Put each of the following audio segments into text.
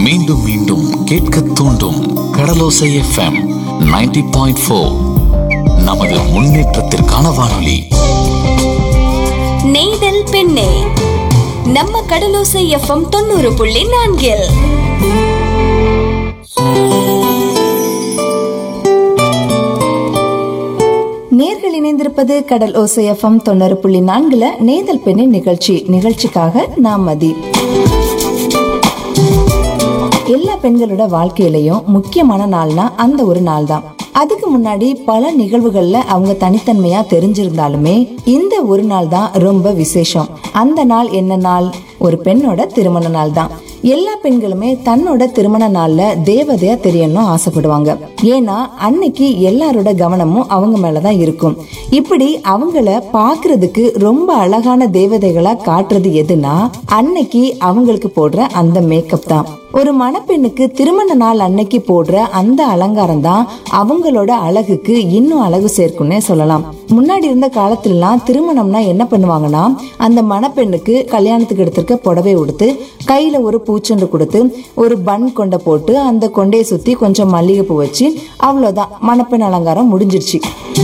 மீண்டும் மீண்டும் கேட்க தூண்டும் கடலோசை எஃப்எம் 90.4 பாயிண்ட் ஃபோர் நமது முன்னேற்றத்திற்கான வானொலி நெய்தல் பெண்ணே நம்ம கடலோசை எஃப்எம் தொண்ணூறு புள்ளி நான்கில் நேர்கள் இணைந்திருப்பது கடல் ஓசை எஃப்எம் தொண்ணூறு புள்ளி நான்குல நேதல் பெண்ணின் நிகழ்ச்சி நிகழ்ச்சிக்காக நாம் மதி எல்லா பெண்களோட வாழ்க்கையிலயும் முக்கியமான நாள்னா அந்த ஒரு நாள் தான் அதுக்கு முன்னாடி பல நிகழ்வுகள்ல அவங்க தனித்தன்மையா தெரிஞ்சிருந்தாலுமே இந்த ஒரு நாள் தான் ரொம்ப விசேஷம் அந்த நாள் என்ன நாள் ஒரு பெண்ணோட திருமண நாள் தான் எல்லா பெண்களுமே தன்னோட திருமண நாள்ல தேவதையா தெரியணும்னு ஆசைப்படுவாங்க ஏன்னா அன்னைக்கு எல்லாரோட கவனமும் அவங்க மேலதான் இருக்கும் இப்படி அவங்கள பாக்குறதுக்கு ரொம்ப அழகான தேவதைகளா காட்டுறது எதுனா அன்னைக்கு அவங்களுக்கு போடுற அந்த மேக்கப் தான் ஒரு மணப்பெண்ணுக்கு திருமண நாள் அன்னைக்கு போடுற அந்த அலங்காரம் தான் அவங்களோட அழகுக்கு இன்னும் அழகு சேர்க்கும்னே சொல்லலாம் முன்னாடி இருந்த காலத்துலலாம் திருமணம்னா என்ன பண்ணுவாங்கன்னா அந்த மணப்பெண்ணுக்கு கல்யாணத்துக்கு எடுத்திருக்க புடவை உடுத்து கையில ஒரு பூச்செண்டு கொடுத்து ஒரு பன் கொண்டை போட்டு அந்த கொண்டையை சுத்தி கொஞ்சம் மல்லிகைப்பூ வச்சு அவ்வளவுதான் மணப்பெண் அலங்காரம் முடிஞ்சிருச்சு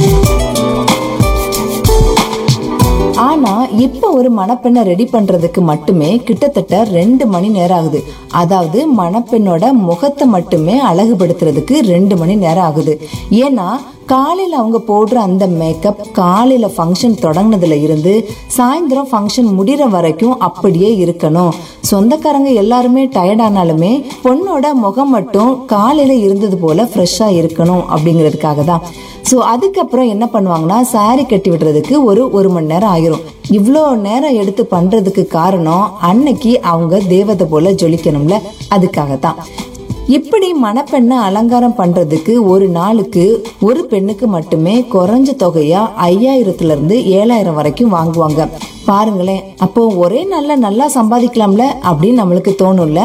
ஆனா இப்ப ஒரு மணப்பெண்ணை ரெடி பண்றதுக்கு மட்டுமே கிட்டத்தட்ட ரெண்டு மணி நேரம் ஆகுது அதாவது மணப்பெண்ணோட முகத்தை மட்டுமே அழகுபடுத்துறதுக்கு ரெண்டு மணி நேரம் ஆகுது ஏன்னா காலையில அவங்க போடுற அந்த மேக்கப் காலையில ஃபங்க்ஷன் தொடங்கினதுல இருந்து சாயந்தரம் ஃபங்க்ஷன் முடிகிற வரைக்கும் அப்படியே இருக்கணும் சொந்தக்காரங்க எல்லாருமே டயர்ட் ஆனாலுமே பொண்ணோட முகம் மட்டும் காலையில இருந்தது போல ஃப்ரெஷ்ஷா இருக்கணும் அப்படிங்கிறதுக்காக தான் ஸோ அதுக்கப்புறம் என்ன பண்ணுவாங்கன்னா saree கட்டி விடுறதுக்கு ஒரு ஒரு மணி நேரம் ஆயிரும் இவ்வளோ நேரம் எடுத்து பண்றதுக்கு காரணம் அன்னைக்கு அவங்க தேவதை போல ஜொலிக்கணும்ல அதுக்காக தான் இப்படி மணப்பெண்ணை அலங்காரம் பண்றதுக்கு ஒரு நாளுக்கு ஒரு பெண்ணுக்கு மட்டுமே குறைஞ்ச தொகையா ஐயாயிரத்துல இருந்து ஏழாயிரம் வரைக்கும் வாங்குவாங்க பாருங்களேன் அப்போ ஒரே நாள்ல நல்லா சம்பாதிக்கலாம்ல அப்படின்னு நம்மளுக்கு தோணும்ல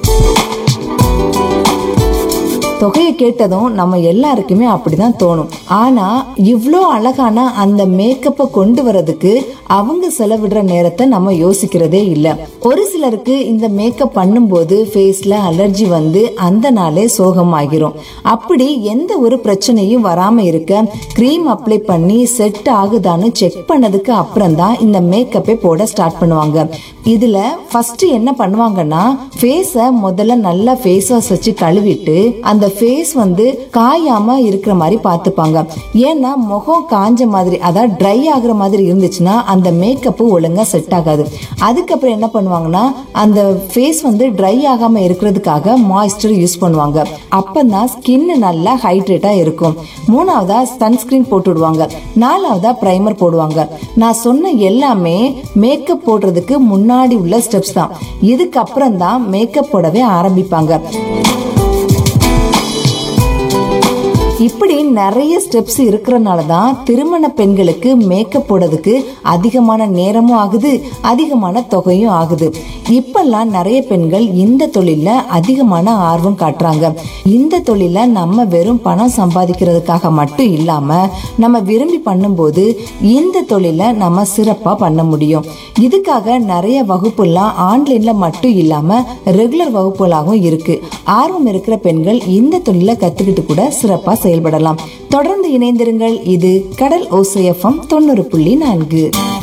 தொகையை கேட்டதும் நம்ம எல்லாருக்குமே அப்படிதான் தோணும் ஆனா இவ்ளோ அழகான அந்த மேக்கப்பை கொண்டு வரதுக்கு அவங்க செலவிடுற நேரத்தை நம்ம யோசிக்கிறதே இல்ல ஒரு சிலருக்கு இந்த மேக்கப் பண்ணும்போது ஃபேஸ்ல அலர்ஜி வந்து அந்த நாளே சோகமாகிரும் அப்படி எந்த ஒரு பிரச்சனையும் வராம இருக்க க்ரீம் அப்ளை பண்ணி செட் ஆகுதான்னு செக் பண்ணதுக்கு அப்புறம் தான் இந்த மேக்கப்பை போட ஸ்டார்ட் பண்ணுவாங்க இதுல ஃபர்ஸ்ட் என்ன பண்ணுவாங்கன்னா ஃபேஸ முதல்ல நல்லா ஃபேஸ் வாஷ் வச்சு கழுவிட்டு அந்த ஃபேஸ் வந்து காயாம இருக்கிற மாதிரி பார்த்துப்பாங்க ஏன்னா முகம் காஞ்ச மாதிரி அதாவது ட்ரை ஆகுற மாதிரி இருந்துச்சுன்னா அந்த மேக்கப் ஒழுங்கா செட் ஆகாது அதுக்கப்புறம் என்ன பண்ணுவாங்கன்னா அந்த ஃபேஸ் வந்து ட்ரை ஆகாம இருக்கிறதுக்காக மாய்ஸ்சர் யூஸ் பண்ணுவாங்க அப்பதான் ஸ்கின் நல்லா ஹைட்ரேட்டா இருக்கும் மூணாவதா சன்ஸ்கிரீன் போட்டு விடுவாங்க நாலாவதா பிரைமர் போடுவாங்க நான் சொன்ன எல்லாமே மேக்கப் போடுறதுக்கு முன்னாடி உள்ள ஸ்டெப்ஸ் தான் இதுக்கப்புறம் தான் மேக்கப் போடவே ஆரம்பிப்பாங்க இப்படி நிறைய ஸ்டெப்ஸ் இருக்கிறனால தான் திருமண பெண்களுக்கு மேக்கப் போடுறதுக்கு அதிகமான நேரமும் ஆகுது அதிகமான தொகையும் ஆகுது இப்பெல்லாம் நிறைய பெண்கள் இந்த தொழில்ல அதிகமான ஆர்வம் காட்டுறாங்க இந்த தொழில நம்ம வெறும் பணம் சம்பாதிக்கிறதுக்காக மட்டும் இல்லாம நம்ம விரும்பி பண்ணும்போது இந்த தொழில நம்ம சிறப்பா பண்ண முடியும் இதுக்காக நிறைய வகுப்புலாம் ஆன்லைன்ல மட்டும் இல்லாம ரெகுலர் வகுப்புகளாகவும் இருக்கு ஆர்வம் இருக்கிற பெண்கள் இந்த தொழிலை கத்துக்கிட்டு கூட சிறப்பா செயல்படலாம் தொடர்ந்து இணைந்திருங்கள் இது கடல் ஓசையஃபம் தொண்ணூறு புள்ளி நான்கு